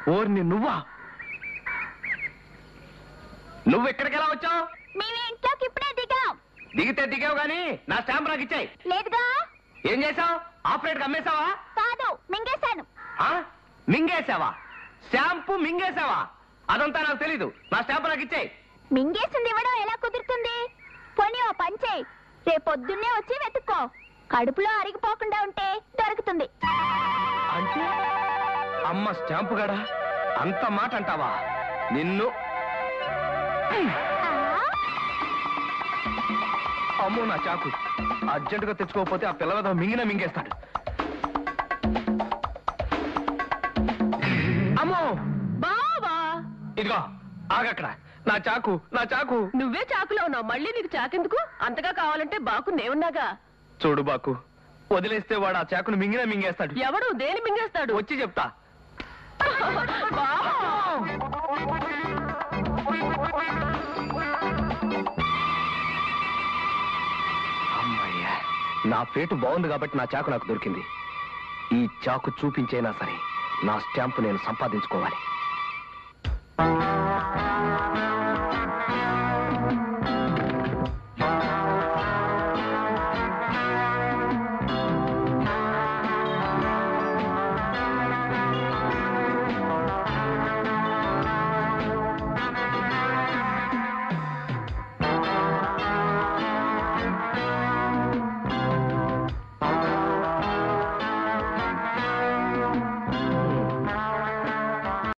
ఓర్ని నువ్వా నువ్వు ఎక్కడికి ఎలా వచ్చావు మేము ఇంట్లోకి ఇప్పుడే దిగాం దిగితే దిగావు గాని నా స్టాంప్ నాకు ఇచ్చాయి లేదుగా ఏం చేసావు ఆపరేట్ అమ్మేశావా కాదు మింగేశాను ఆ? మింగేశావా షాంపూ మింగేశావా అదంతా నాకు తెలీదు నా స్టాంప్ నాకు ఇచ్చాయి మింగేసింది ఇవ్వడం ఎలా కుదురుతుంది పోనీ ఓ పని చేయి రేపొద్దున్నే వచ్చి వెతుక్కో కడుపులో అరిగిపోకుండా ఉంటే దొరుకుతుంది అంటే అమ్మ స్టాంపు గడా అంత మాట అంటావా నిన్ను ఆ? అమ్మో నా చాకు అర్జెంటుగా తెచ్చుకోకపోతే ఆ పిల్లల మింగిన మింగేస్తాడు అమ్మో బావా ఇదిగో ఆగక్కడ నా చాకు నా చాకు నువ్వే చాకులో ఉన్నావు మళ్ళీ నీకు చాకెందుకు అంతగా కావాలంటే బాకు నేనున్నాగా చూడు బాకు వదిలేస్తే వాడు ఆ చాకును మింగిన మింగేస్తాడు ఎవడు దేని మింగేస్తాడు వచ్చి చెప్తా బావా అమ్మయ్యా నా పేటు బాగుంది కాబట్టి నా చాకు నాకు దొరికింది ఈ చాకు చూపించైనా సరే నా స్టాంపు నేను సంపాదించుకోవాలి